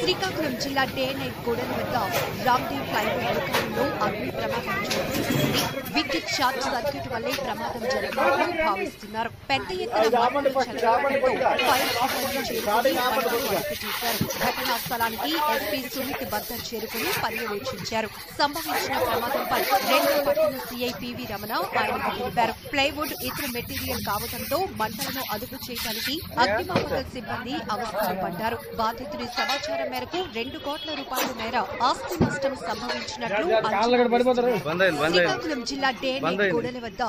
శ్రీకాకుళం జిల్లా day night Gudem వద్ద Ramdev flyover దుకాణంలో అగ్ని ప్రమాదం చోటు చేసుకుంది విద్యుత్ షార్ట్ సర్క్యూట్ వల్లే ప్రమాదం జరిగినట్లు భావిస్తున్నారు పెద్ద ఎత్తున మంటలు చెలరేగడంతో ఫైర్ సిబ్బంది చేరుకుని మంటలను అదుపు చేశారు ఘటనా స్థలానికి ఎస్పీ సుమిత్ బద్దర్ చేరుకుని పర్యవేక్షించారు సంభవించిన ప్రమాదంపై రెండో పట్టణ సీఐ పివి రమణ ఆయనకు తెలిపారు ప్లైవుడ్ ఇతర మెటీరియల్ కావడంతో మంటలను అదుపు చేయడానికి అగ్నిమాపక సిబ్బంది అవస్థలు పడ్డారు బాధితుడి సమాచారం మేరకు రెండు కోట్ల రూపాయల మేర ఆస్తి నష్టం సంభవించినట్లు అంచనా వేస్తున్నారు. బంద్ అయింది బంద్ అయింది శ్రీకాకుళం జిల్లా డే బంద్ నైట్ అయింది. గూడెల వద్ద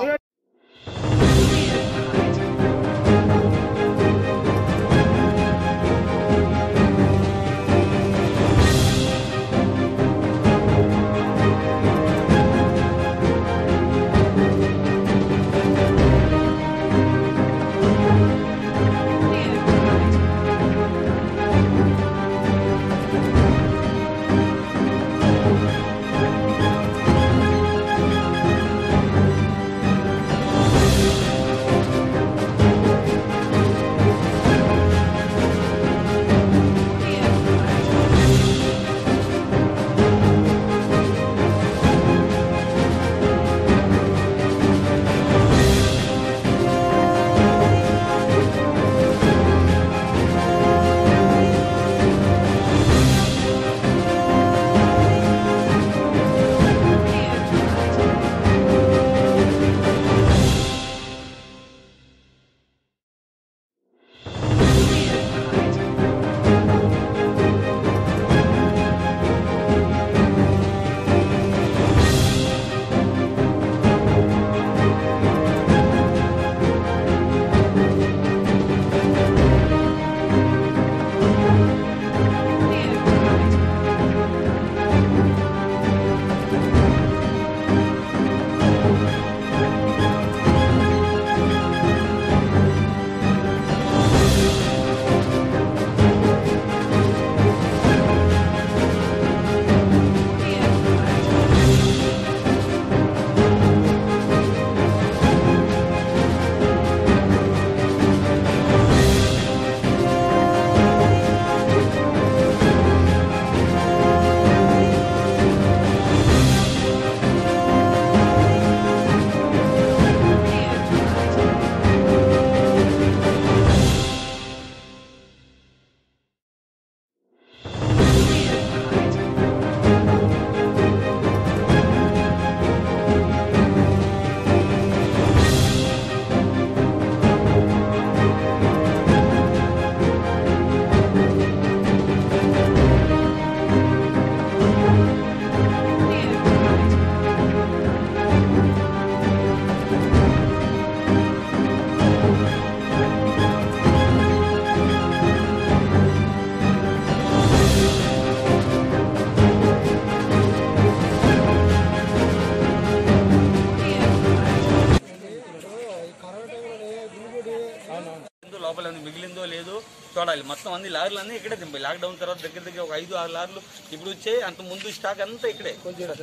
ఉందో లోపల ఉంది మిగిలిందో లేదో చూడాలి మొత్తం అన్ని లారీలు అన్నీ ఇక్కడే దింపాయి లాక్డౌన్ తర్వాత దగ్గర దగ్గర ఒక ఐదు ఆరు లారీలు ఇప్పుడు వచ్చే అంత ముందు స్టాక్ అంతా ఇక్కడే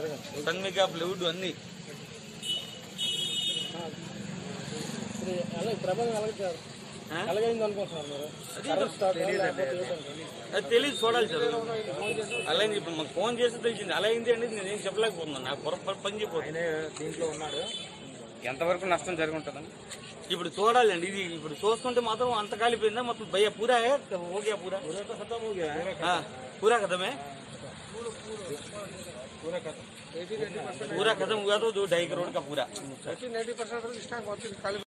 సన్మిక ఫ్లూడ్ అన్ని ఆ? అది తెలియదు చూడాలి సార్ అలా అయింది. ఇప్పుడు మాకు ఫోన్ చేస్తే తెలిసింది అలా అయింది అండి నేనేం చెప్పలేకపోతున్నాను నాకు పొరపాటు పని చెప్పిపోతుంది దీంట్లో ఉన్నాడు ఎంతవరకు నష్టం జరిగి ఉంటుందని ఇప్పుడు చూడాలండి ఇది ఇప్పుడు చూస్తుంటే మాత్రం అంత కాలిపోయిందా మొత్తం భయ్య పూరా హై हो गया पूरा हाँ पूरा खत्म है पूरा खत्म हुआ तो दो ढाई करोड़ का पूरा